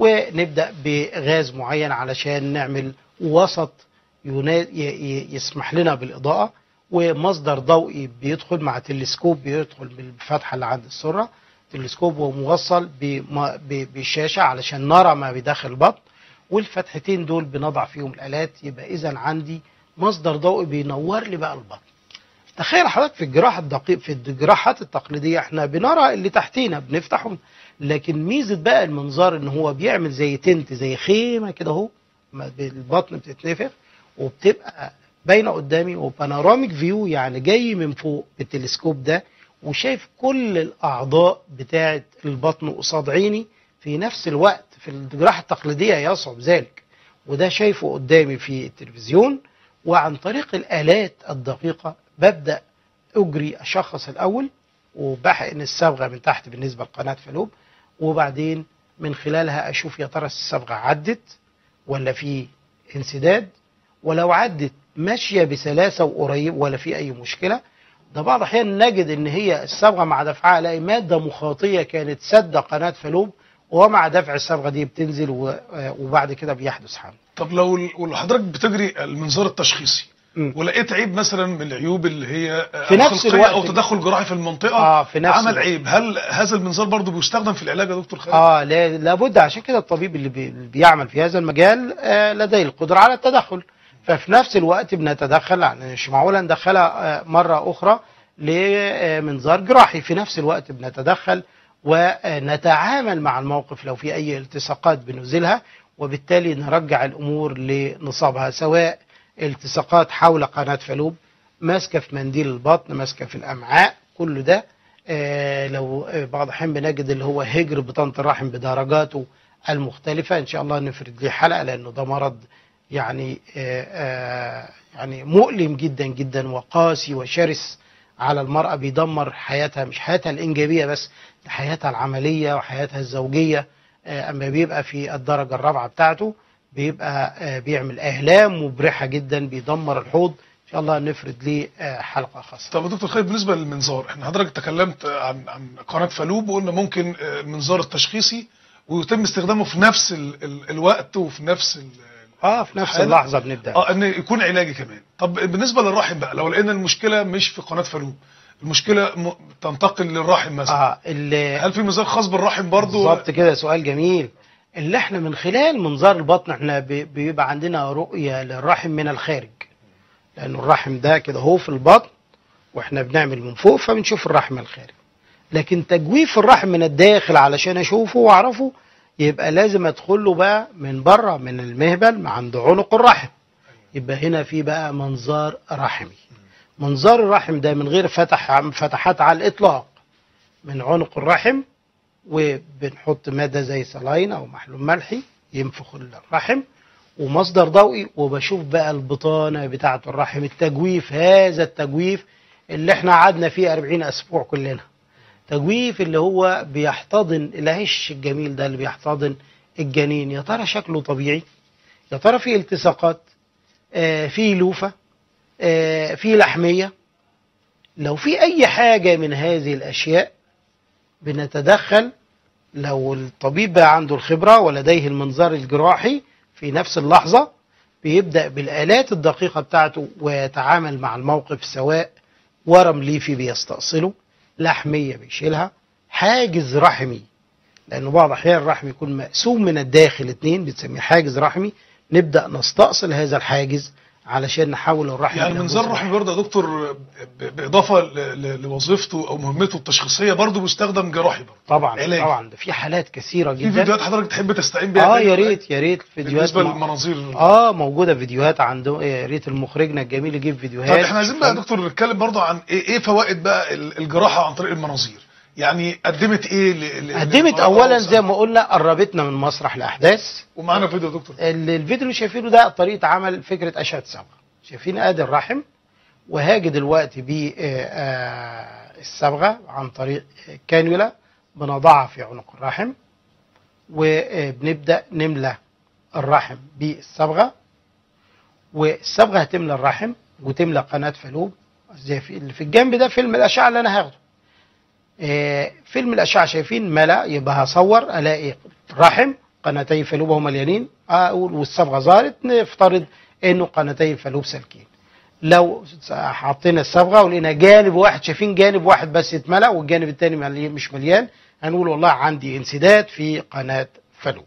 S2: ونبدا بغاز معين علشان نعمل وسط ينا... ي... ي... يسمح لنا بالاضاءه ومصدر ضوئي بيدخل مع تلسكوب بيدخل بالفتحه اللي عند السره تلسكوب وموصل بم- ب- بشاشه علشان نرى ما بداخل البطن والفتحتين دول بنضع فيهم الالات يبقى اذا عندي مصدر ضوئي بينور لي بقى البطن تخيل حضرتك في الجراحه الدقيق في الجراحات التقليديه احنا بنرى اللي تحتينا بنفتحه لكن ميزه بقى المنظار ان هو بيعمل زي تنت زي خيمه كده اهو ما- البطن بتتنفخ وبتبقى باينه قدامي وبانوراميك فيو يعني جاي من فوق بالتلسكوب ده وشايف كل الاعضاء بتاعه البطن قصاد عيني في نفس الوقت في الجراحه التقليديه يصعب ذلك وده شايفه قدامي في التلفزيون وعن طريق الالات الدقيقه ببدا اجري اشخص الاول وبحقن الصبغه من تحت بالنسبه لقناه فالوب وبعدين من خلالها اشوف يا ترى الصبغه عدت ولا في انسداد ولو عدت ماشيه بسلاسه وقريب ولا في اي مشكله ده بعض الاحيان نجد ان هي الصبغه مع دفعها الاقي ماده مخاطيه كانت سد قناه فالوب ومع دفع الصبغه دي بتنزل و- وبعد كده بيحدث حمل
S1: طب لو لو حضرتك بتجري المنظار التشخيصي
S2: مم.
S1: ولقيت عيب مثلا من العيوب اللي هي
S2: في نفس
S1: خلقية
S2: الوقت
S1: او تدخل جراحي في المنطقه
S2: آه، في نفس
S1: عمل
S2: الوقت.
S1: عيب هل هذا المنظار برضه بيستخدم في العلاج يا دكتور خالد؟
S2: اه لا- لابد عشان كده الطبيب اللي بي- اللي بيعمل في هذا المجال آه لديه القدره على التدخل ففي نفس الوقت بنتدخل يعني مش معقوله ندخلها آه مره اخرى لمنظار جراحي في نفس الوقت بنتدخل ونتعامل مع الموقف لو في اي التصاقات بنزيلها وبالتالي نرجع الامور لنصابها سواء التصاقات حول قناه فالوب ماسكه في منديل البطن ماسكه في الامعاء كل ده آه، لو آه، بعض الاحيان بنجد اللي هو هجر بطانه الرحم بدرجاته المختلفه ان شاء الله نفرد ليه حلقه لانه ده مرض يعني آه، آه، يعني مؤلم جدا جدا وقاسي وشرس على المراه بيدمر حياتها مش حياتها الانجابيه بس ده حياتها العمليه وحياتها الزوجيه آه، اما بيبقى في الدرجه الرابعه بتاعته بيبقى آه، بيعمل اهلام مبرحه جدا بيدمر الحوض ان شاء الله نفرد ليه آه، حلقه خاصه
S1: طب يا دكتور خالد بالنسبه للمنظار احنا حضرتك تكلمت عن عن قناه فالوب وقلنا ممكن آه، المنظار التشخيصي ويتم استخدامه في نفس ال ال الوقت وفي نفس ال
S2: اه في نفس
S1: الحالة.
S2: اللحظه بنبدا
S1: اه ان يكون علاجي كمان طب بالنسبه للرحم بقى لو لقينا المشكله مش في قناه فالوب المشكله م... تنتقل للرحم مثلا
S2: اه اللي
S1: هل في منظار خاص بالرحم برضه
S2: بالظبط كده سؤال جميل اللي احنا من خلال منظار البطن احنا بي- بيبقى عندنا رؤيه للرحم من الخارج لان الرحم ده كده هو في البطن واحنا بنعمل من فوق فبنشوف الرحم من الخارج لكن تجويف الرحم من الداخل علشان اشوفه واعرفه يبقى لازم ادخل له بقى من بره من المهبل عند عنق الرحم يبقى هنا في بقى منظار رحمي منظار الرحم ده من غير فتح فتحات على الاطلاق من عنق الرحم وبنحط ماده زي سلاين او محلول ملحي ينفخ الرحم ومصدر ضوئي وبشوف بقى البطانه بتاعه الرحم التجويف هذا التجويف اللي احنا قعدنا فيه 40 اسبوع كلنا تجويف اللي هو بيحتضن العش الجميل ده اللي بيحتضن الجنين يا ترى شكله طبيعي يا ترى في التصاقات آه في لوفه آه في لحميه لو في اي حاجه من هذه الاشياء بنتدخل لو الطبيب بقى عنده الخبره ولديه المنظار الجراحي في نفس اللحظه بيبدا بالالات الدقيقه بتاعته ويتعامل مع الموقف سواء ورم ليفي بيستأصله لحميه بيشيلها حاجز رحمي لانه بعض الاحيان الرحم يكون مقسوم من الداخل اتنين بتسميه حاجز رحمي نبدا نستأصل هذا الحاجز علشان نحول الرحم
S1: يعني
S2: إلى
S1: منظار
S2: جزء
S1: الرحم برضه يا دكتور ب- باضافه ل- ل- لوظيفته او مهمته التشخيصيه برضه بيستخدم جراحي برضه
S2: طبعا
S1: علاج.
S2: طبعا ده في حالات كثيره
S1: في
S2: جدا
S1: فيديوهات حضرتك تحب تستعين بيها
S2: اه
S1: تاني
S2: يا ريت يا ريت فيديوهات
S1: بالنسبه
S2: مع-
S1: للمناظير
S2: اه موجوده فيديوهات عنده يا ريت المخرجنا الجميل يجيب فيديوهات
S1: طب احنا عايزين بقى يا دكتور نتكلم برضه عن ايه ايه فوائد بقى ال- الجراحه عن طريق المناظير يعني قدمت ايه ل- ل-
S2: قدمت
S1: للمرضى
S2: اولا
S1: والسعادة؟
S2: زي ما قلنا قربتنا من مسرح الاحداث
S1: ومعانا فيديو يا دكتور
S2: ال- الفيديو اللي شايفينه ده طريقه عمل فكره اشعه صبغه شايفين ادي الرحم وهاجي دلوقتي بالصبغه عن طريق كانيولا بنضعها في عنق الرحم وبنبدا نملى الرحم بالصبغه والصبغه هتملى الرحم وتملى قناه فالوب زي في اللي في الجنب ده فيلم الاشعه اللي انا هاخده آه، فيلم الاشعه شايفين ملا يبقى هصور الاقي رحم قناتي فالوب هم مليانين اقول والصبغه ظهرت نفترض انه قناتي الفالوب سالكين لو حطينا الصبغه ولقينا جانب واحد شايفين جانب واحد بس اتملى والجانب الثاني ملي- مش مليان هنقول والله عندي انسداد في قناه فالوب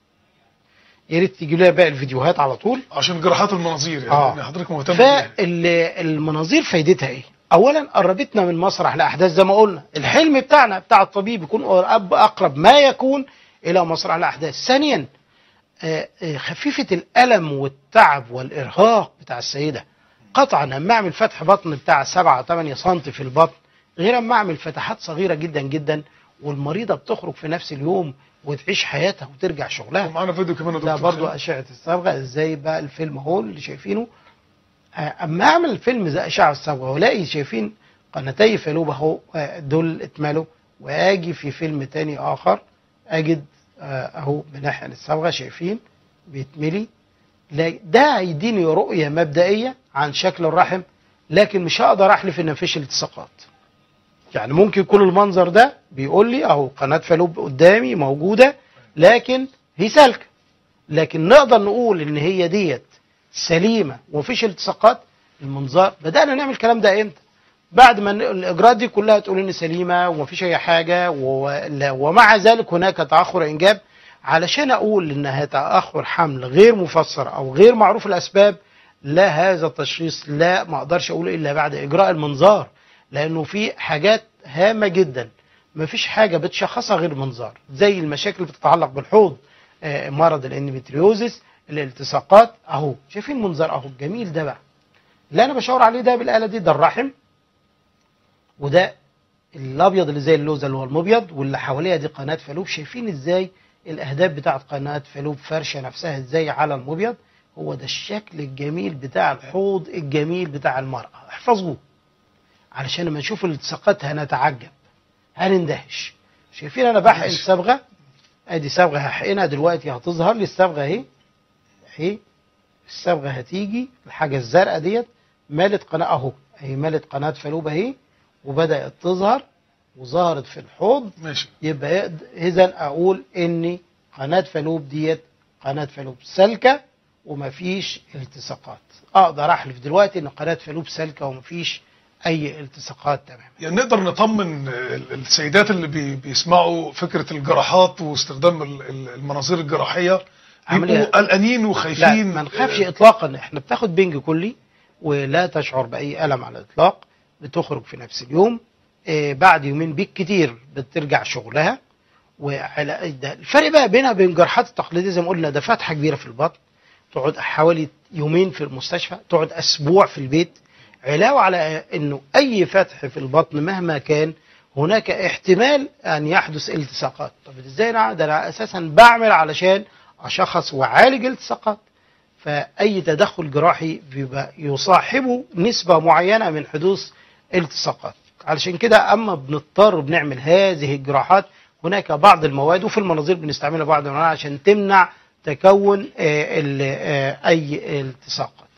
S2: يا ريت تجي لنا باقي الفيديوهات على طول
S1: عشان جراحات المناظير يعني
S2: آه.
S1: إن حضرتك مهتم بيها
S2: فالمناظير فايدتها ايه؟ اولا قربتنا من مسرح الاحداث زي ما قلنا الحلم بتاعنا بتاع الطبيب يكون أب- اقرب ما يكون الى مسرح الاحداث ثانيا آه، آه، خفيفه الالم والتعب والارهاق بتاع السيده قطعا اما اعمل فتح بطن بتاع 7 8 سم في البطن غير اما اعمل فتحات صغيره جدا جدا والمريضه بتخرج في نفس اليوم وتعيش حياتها وترجع شغلها
S1: ومعانا فيديو كمان يا
S2: ده
S1: دكتور
S2: برضو أشعة الصبغة ازاي بقى الفيلم اهو اللي شايفينه آه، اما اعمل الفيلم زي أشعة الصبغة والاقي شايفين قناتي فالوب اهو آه، دول اتملوا واجي في فيلم تاني اخر اجد آه، اهو بنحقن الصبغة شايفين بيتملي لا- ده هيديني رؤية مبدئية عن شكل الرحم لكن مش هقدر احلف ان مفيش التصاقات يعني ممكن يكون المنظر ده بيقول لي اهو قناه فالوب قدامي موجوده لكن هي سالكه لكن نقدر نقول ان هي ديت سليمه ومفيش التصاقات المنظار بدانا نعمل الكلام ده امتى بعد ما ن- الاجراءات دي كلها تقول ان سليمه ومفيش اي حاجه ولا- ومع ذلك هناك تاخر انجاب علشان اقول انها تاخر حمل غير مفسر او غير معروف الاسباب لا هذا التشخيص لا ما اقدرش اقوله الا بعد اجراء المنظار لانه في حاجات هامه جدا ما فيش حاجه بتشخصها غير منظار زي المشاكل اللي بتتعلق بالحوض آه، مرض الاندوميتريوزس الالتصاقات اهو شايفين منظر اهو الجميل ده بقى اللي انا بشاور عليه ده بالاله دي ده الرحم وده الابيض اللي زي اللوزه اللي هو المبيض واللي حواليها دي قناه فالوب شايفين ازاي الاهداف بتاعت قناه فالوب فرشه نفسها ازاي على المبيض هو ده الشكل الجميل بتاع الحوض الجميل بتاع المراه احفظوه علشان لما نشوف الالتصاقات هنتعجب هنندهش شايفين انا بحقن
S1: ماشي.
S2: صبغه ادي صبغه هحقنها دلوقتي هتظهر لي الصبغه اهي اهي الصبغه هتيجي الحاجه الزرقاء ديت مالت قناه اهو اهي مالت قناه فالوب اهي وبدات تظهر وظهرت في الحوض
S1: ماشي
S2: يبقى اذا اقول ان قناه فالوب ديت قناه فالوب سالكه ومفيش التصاقات اقدر احلف دلوقتي ان قناه فالوب سالكه ومفيش اي التصاقات تماما
S1: يعني نقدر نطمن ال- السيدات اللي بي بيسمعوا فكره الجراحات واستخدام ال- ال- المناظير الجراحيه
S2: عملية-
S1: بيبقوا قلقانين
S2: لا
S1: وخايفين
S2: ما نخافش اطلاقا احنا بتاخد بنج كلي ولا تشعر باي الم على الاطلاق بتخرج في نفس اليوم آه، بعد يومين بالكتير بترجع شغلها وعلى ده الفرق بقى بينها وبين الجراحات التقليديه زي ما قلنا ده فتحه كبيره في البطن تقعد حوالي يومين في المستشفى تقعد اسبوع في البيت علاوه على انه اي فتح في البطن مهما كان هناك احتمال ان يحدث التصاقات طب ازاي انا ده انا اساسا بعمل علشان اشخص واعالج التصاقات فاي تدخل جراحي بيبقى يصاحبه نسبه معينه من حدوث التصاقات علشان كده اما بنضطر بنعمل هذه الجراحات هناك بعض المواد وفي المناظير بنستعملها بعض المواد عشان تمنع تكون آه، ال- آه، اي التصاقات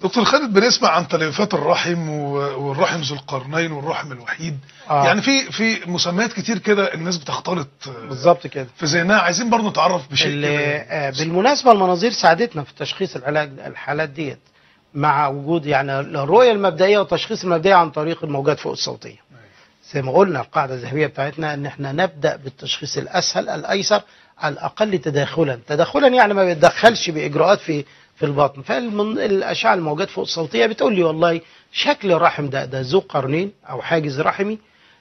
S1: دكتور خالد بنسمع عن تليفات الرحم و- والرحم ذو القرنين والرحم الوحيد
S2: آه.
S1: يعني في في مسميات كتير كده الناس بتختلط آه،
S2: بالظبط كده
S1: في ذهنها عايزين برضه نتعرف بشيء
S2: ال-
S1: كده
S2: آه، بالمناسبه المناظير ساعدتنا في تشخيص العلاج الحالات ديت مع وجود يعني الرؤيه المبدئيه والتشخيص المبدئي عن طريق الموجات فوق الصوتيه زي ما قلنا القاعده الذهبيه بتاعتنا ان احنا نبدا بالتشخيص الاسهل الايسر الاقل تداخلا تداخلا يعني ما بيتدخلش باجراءات في في البطن فالاشعه الموجات فوق الصوتيه بتقول لي والله شكل الرحم ده ده ذو قرنين او حاجز رحمي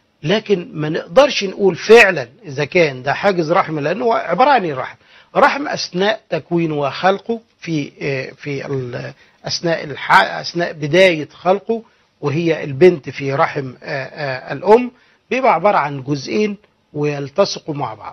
S2: لكن ما نقدرش نقول فعلا اذا كان ده حاجز رحم لانه هو عباره عن ايه الرحم؟ رحم اثناء تكوينه وخلقه في آه، في ال- اثناء الح... اثناء بدايه خلقه وهي البنت في رحم آه، آه، الام بيبقى عباره عن جزئين ويلتصقوا مع بعض.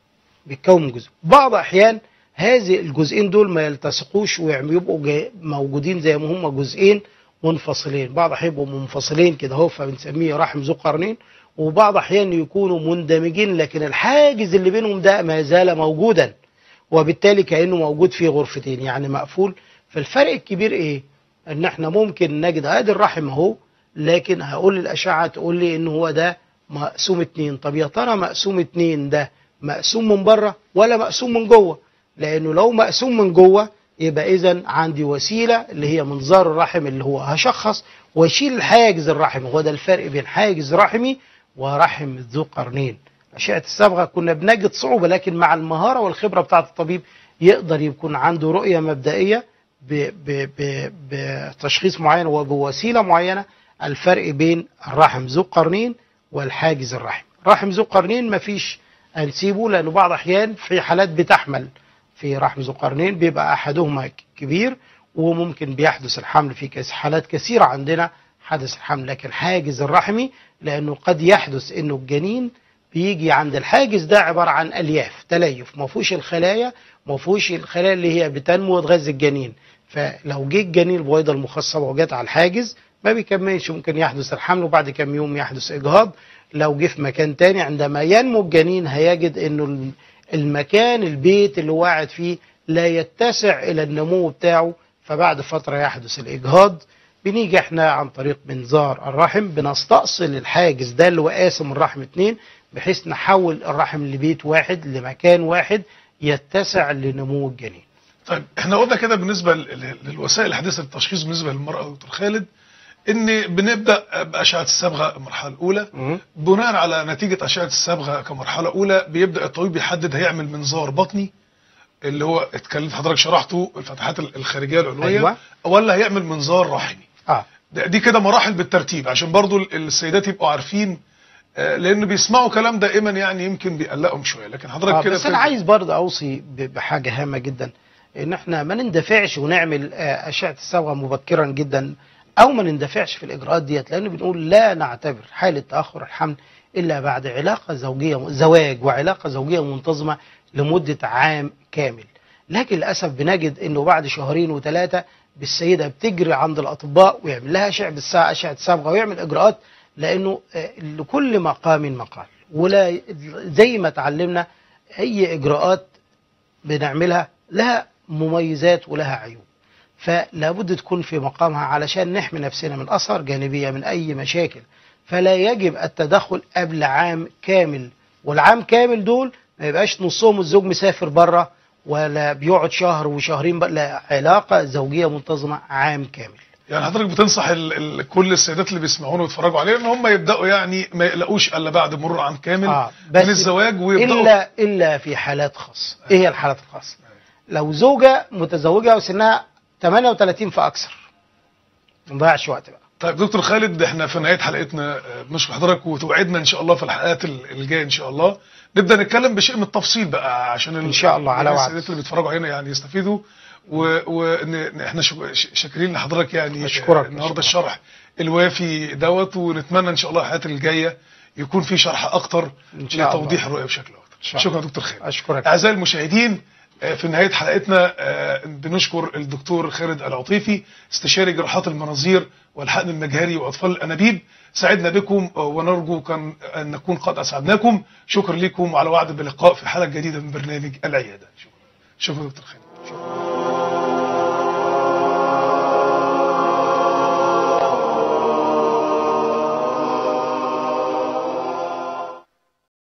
S2: بيتكون من جزء. بعض احيان هذه الجزئين دول ما يلتصقوش ويبقوا جاي- موجودين زي ما هم جزئين منفصلين، بعض احيان يبقوا منفصلين كده اهو فبنسميه رحم ذو قرنين وبعض احيان يكونوا مندمجين لكن الحاجز اللي بينهم ده ما زال موجودا وبالتالي كانه موجود في غرفتين يعني مقفول فالفرق الكبير ايه؟ ان احنا ممكن نجد ادي الرحم اهو لكن هقول الاشعه تقول لي ان هو ده مقسوم اتنين طب يا ترى مقسوم اتنين ده مقسوم من بره ولا مقسوم من جوه؟ لانه لو مقسوم من جوه يبقى اذا عندي وسيله اللي هي منظار الرحم اللي هو هشخص واشيل حاجز الرحم هو ده الفرق بين حاجز رحمي ورحم ذو قرنين أشعة الصبغة كنا بنجد صعوبة لكن مع المهارة والخبرة بتاعة الطبيب يقدر يكون عنده رؤية مبدئية ب- ب- ب- بتشخيص معين وبوسيلة معينة الفرق بين الرحم ذو قرنين والحاجز الرحم رحم ذو قرنين مفيش هنسيبه لأنه بعض أحيان في حالات بتحمل في رحم ذو قرنين بيبقى أحدهما كبير وممكن بيحدث الحمل في كس- حالات كثيرة عندنا حدث الحمل لكن حاجز الرحمي لأنه قد يحدث إنه الجنين بيجي عند الحاجز ده عبارة عن ألياف تليف ما فيهوش الخلايا ما فيهوش الخلايا اللي هي بتنمو وتغذي الجنين فلو جه الجنين البويضة المخصبة وجت على الحاجز ما بيكملش ممكن يحدث الحمل وبعد كم يوم يحدث إجهاض لو جه في مكان تاني عندما ينمو الجنين هيجد إنه الم- المكان البيت اللي هو قاعد فيه لا يتسع إلى النمو بتاعه فبعد فترة يحدث الإجهاض بنيجي احنا عن طريق منظار الرحم بنستأصل الحاجز ده اللي هو قاسم الرحم اتنين بحيث نحول الرحم لبيت واحد لمكان واحد يتسع لنمو الجنين
S1: طيب احنا قلنا كده بالنسبه لل- للوسائل الحديثه للتشخيص بالنسبه للمراه يا دكتور خالد ان بنبدا باشعه الصبغه المرحله الاولى بناء على نتيجه اشعه الصبغه كمرحله اولى بيبدا الطبيب يحدد هيعمل منظار بطني اللي هو اتكلمت حضرتك شرحته الفتحات الخارجيه العلويه
S2: أيوة.
S1: ولا هيعمل منظار رحمي
S2: اه
S1: ده- دي كده مراحل بالترتيب عشان برضو ال- السيدات يبقوا عارفين آه، لان بيسمعوا كلام دائما يعني يمكن بيقلقهم شويه لكن حضرتك
S2: آه
S1: كده
S2: بس انا
S1: بتد-
S2: عايز برضه اوصي ب- بحاجه هامه جدا ان احنا ما نندفعش ونعمل آه، اشعه الصبغه مبكرا جدا او ما نندفعش في الاجراءات ديت لان بنقول لا نعتبر حاله تاخر الحمل الا بعد علاقه زوجيه زواج وعلاقه زوجيه منتظمه لمده عام كامل لكن للاسف بنجد انه بعد شهرين وثلاثه بالسيده بتجري عند الاطباء ويعمل لها اشعه بالساعه اشعه صبغه ويعمل اجراءات لانه آه، لكل مقام مقال ولا زي ما اتعلمنا اي اجراءات بنعملها لها مميزات ولها عيوب فلا بد تكون في مقامها علشان نحمي نفسنا من اثار جانبيه من اي مشاكل فلا يجب التدخل قبل عام كامل والعام كامل دول ما يبقاش نصهم الزوج مسافر بره ولا بيقعد شهر وشهرين بقى لا علاقه زوجيه منتظمه عام كامل
S1: يعني حضرتك بتنصح ال ال كل السيدات اللي بيسمعونا ويتفرجوا علينا ان هم يبداوا يعني ما يقلقوش الا بعد مرور عام كامل
S2: آه، بس
S1: من الزواج ويبداوا
S2: الا الا في حالات خاصه ايه هي الحالات الخاصه لو زوجه متزوجه وسنها 38 فاكثر ما نضيعش وقت بقى
S1: طيب دكتور خالد احنا في نهايه حلقتنا آه، بنشكر حضرتك وتوعدنا ان شاء الله في الحلقات ال- الجايه ان شاء الله نبدا نتكلم بشيء من التفصيل بقى عشان ال-
S2: إن شاء الله، على وعد.
S1: السيدات اللي بيتفرجوا علينا يعني يستفيدوا واحنا شاكرين لحضرتك يعني
S2: أشكرك،
S1: آه، النهارده
S2: أشكرك.
S1: الشرح الوافي دوت ونتمنى ان شاء الله الحلقات الجايه يكون في شرح اكتر
S2: إن شاء الله.
S1: لتوضيح الرؤيه بشكل اكتر
S2: شاء
S1: شكرا
S2: الله.
S1: يا دكتور خالد
S2: اشكرك
S1: أعزائي المشاهدين آه، في نهاية حلقتنا آه، بنشكر الدكتور خالد العطيفي استشاري جراحات المناظير والحقن المجهري وأطفال الأنابيب سعدنا بكم آه، ونرجو كان أن نكون قد أسعدناكم شكرا لكم وعلى وعد بلقاء في حلقة جديدة من برنامج العيادة شكرا شكرا دكتور خالد شكرا.